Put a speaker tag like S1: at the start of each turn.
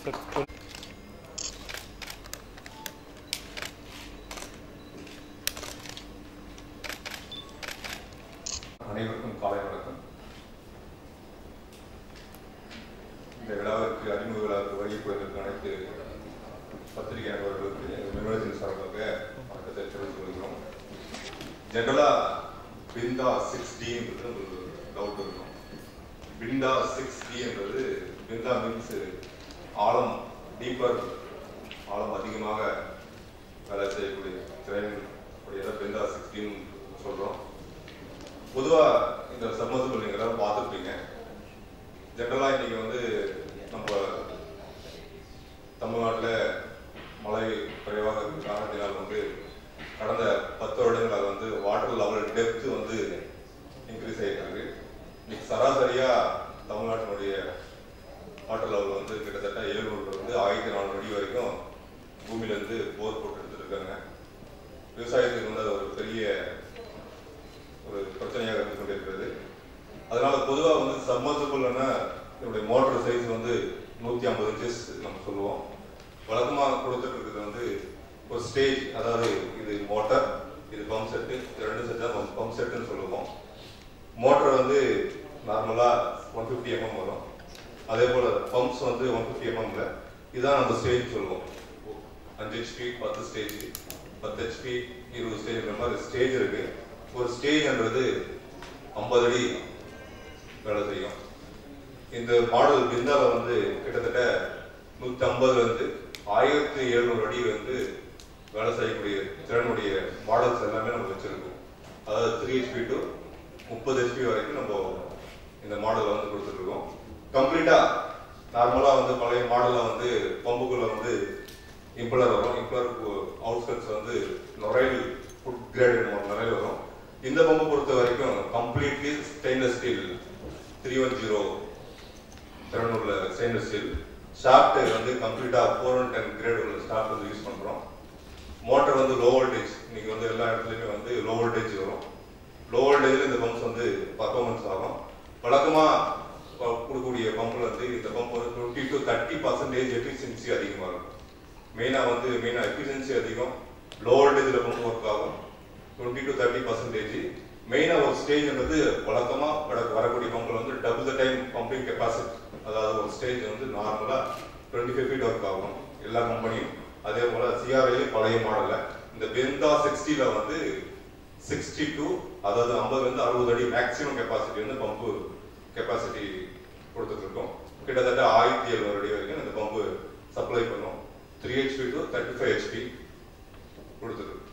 S1: sir சொல்
S2: அனைவருக்கும் காலை வணக்கம் இந்த விழாவிற்கு அறிமுக விழாவிற்கு வருகை புரிந்திருக்கும் அனைத்து பத்திரிகை நண்பர்களுக்கு எங்கள் நிறுவனத்தின் சார்பாக வணக்கத்தை தெரிவித்துக் கொள்கிறோம் ஜென்ரலா பிந்தா சிக்ஸ் டின்றது ஒரு டவுட் இருக்கும் பிண்டா சிக்ஸ் டி என்பது பிந்தா மீன்ஸ் ஆழம் டீப்பர் ஆழம் அதிகமாக வேலை செய்யக்கூடிய திறன் உடையதை பிந்தா சிக்ஸ்டீன் சொல்றோம் பொதுவா இந்த சம்மர்சிபிள் நீங்க எல்லாரும் பார்த்துருப்பீங்க ஜென்ரலா இன்னைக்கு வந்து நம்ம தமிழ்நாட்டில் மழை குறைவாக இருக்கிற காரணத்தினால் வந்து கடந்த பத்து வருடங்களாக வந்து வாட்டர் லெவல் டெப்த் வந்து இன்க்ரீஸ் ஆகிட்டு இருக்கு இன்னைக்கு சராசரியா தமிழ்நாட்டினுடைய வாட்டர் லெவல் வந்து கிட்டத்தட்ட ஏழுநூறுல இருந்து ஆயிரத்தி நானூறு அடி வரைக்கும் பூமியில இருந்து போர் போட்டு எடுத்துருக்காங்க விவசாயத்துக்கு வந்து அது ஒரு பெரிய ஒரு பிரச்சனையாக இருந்து கொண்டிருக்கிறது அதனால பொதுவாக வந்து சம்மர்சபிள்னா இதனுடைய மோட்டர் சைஸ் வந்து நூற்றி ஐம்பது இன்ச்சஸ் நம்ம சொல்லுவோம் வழக்கமாக கொடுத்துட்டு இருக்கிறது வந்து ஒரு ஸ்டேஜ் அதாவது இது மோட்டார் இது பம்ப் செட்டு இது ரெண்டு செட் தான் பம்ப் செட்டுன்னு சொல்லுவோம் மோட்டர் வந்து நார்மலாக ஒன் ஃபிஃப்டி எம்எம் வரும் அதே போல் பம்ப்ஸ் வந்து ஒன் ஃபிஃப்டி எம்எம்ல இதான் நம்ம ஸ்டேஜ் சொல்லுவோம் அஞ்சு ஹெச்பி பத்து ஸ்டேஜ் பத்து ஹெச்பி இருபது ஸ்டேஜ் மாதிரி ஸ்டேஜ் இருக்கு ஒரு ஸ்டேஜ்ன்றது ஐம்பது அடி வேலை செய்யும் இந்த மாடல் பிந்தால வந்து கிட்டத்தட்ட நூத்தி ஐம்பதுல இருந்து ஆயிரத்தி எழுநூறு அடி வந்து வேலை செய்யக்கூடிய திறனுடைய மாடல்ஸ் எல்லாமே நம்ம வச்சிருக்கோம் அதாவது த்ரீ ஹெச்பி டு முப்பது ஹெச்பி வரைக்கும் நம்ம இந்த மாடலை வந்து கொடுத்துருக்கோம் கம்ப்ளீட்டா நார்மலா வந்து பழைய மாடல்ல வந்து பம்புக்குள்ள வந்து இம்பலர் வரும் இம்பலர் அவுட்ஸ்கட்ஸ் வந்து நுரையில் ஃபுட் கிரேட் நுரையில் வரும் இந்த பம்பை பொறுத்த வரைக்கும் completely stainless steel three one zero திறனுள்ள ஸ்டெயின்லெஸ் ஸ்டீல் ஷாஃப்ட் வந்து கம்ப்ளீட்டா ஃபோர் ஒன் டென் கிரேட் உள்ள ஷாஃப்ட் வந்து யூஸ் பண்றோம் மோட்டர் வந்து லோ வோல்டேஜ் இன்னைக்கு வந்து எல்லா இடத்துலயுமே வந்து லோ வோல்டேஜ் வரும் லோ வோல்டேஜ்ல இந்த பம்ப்ஸ் வந்து பர்ஃபார்மன்ஸ் ஆகும் வழக்கமா ப- கொடுக்கக்கூடிய பம்ப்ல வந்து இந்த பம்ப் வந்து twenty to thirty percentage efficiency அதிகமாக இருக்கும் மெயினா வந்து மெயினா எஃபிஷியன்சி அதிகம் லோ வோல்டேஜ்ல பம்ப் ஒர்க் ஆகும் டுவெண்ட்டி டு தேர்ட்டி பர்சன்டேஜ் மெயினா ஒரு ஸ்டேஜ்ன்றது வழக்கமா வர- வரக்கூடிய பம்ப்ல வந்து double the time pumping capacity அதாவது ஒரு ஸ்டேஜ் வந்து நார்மலா டுவெண்ட்டி ஃபைவ் ஃபீட் ஒர்க் ஆகும் எல்லா கம்பெனியும் அதே போல சிஆர்ஐ பழைய மாடல்ல இந்த பெந்தா சிக்ஸ்டில வந்து சிக்ஸ்டி டூ அதாவது ஐம்பதுல இருந்து அறுபது அடி மேக்ஸிமம் கெப்பாசிட்டி வந்து பம்பு கெப்பாசிட்டி கொடுத்துட்டு இருக்கோம் கிட்டத்தட்ட ஆயிரத்தி எழுநூறு அடி வரைக்கும் இந்த பம்பு சப்ளை பண்ணும் three HP to thirty five HP கொடுத்துருக்கு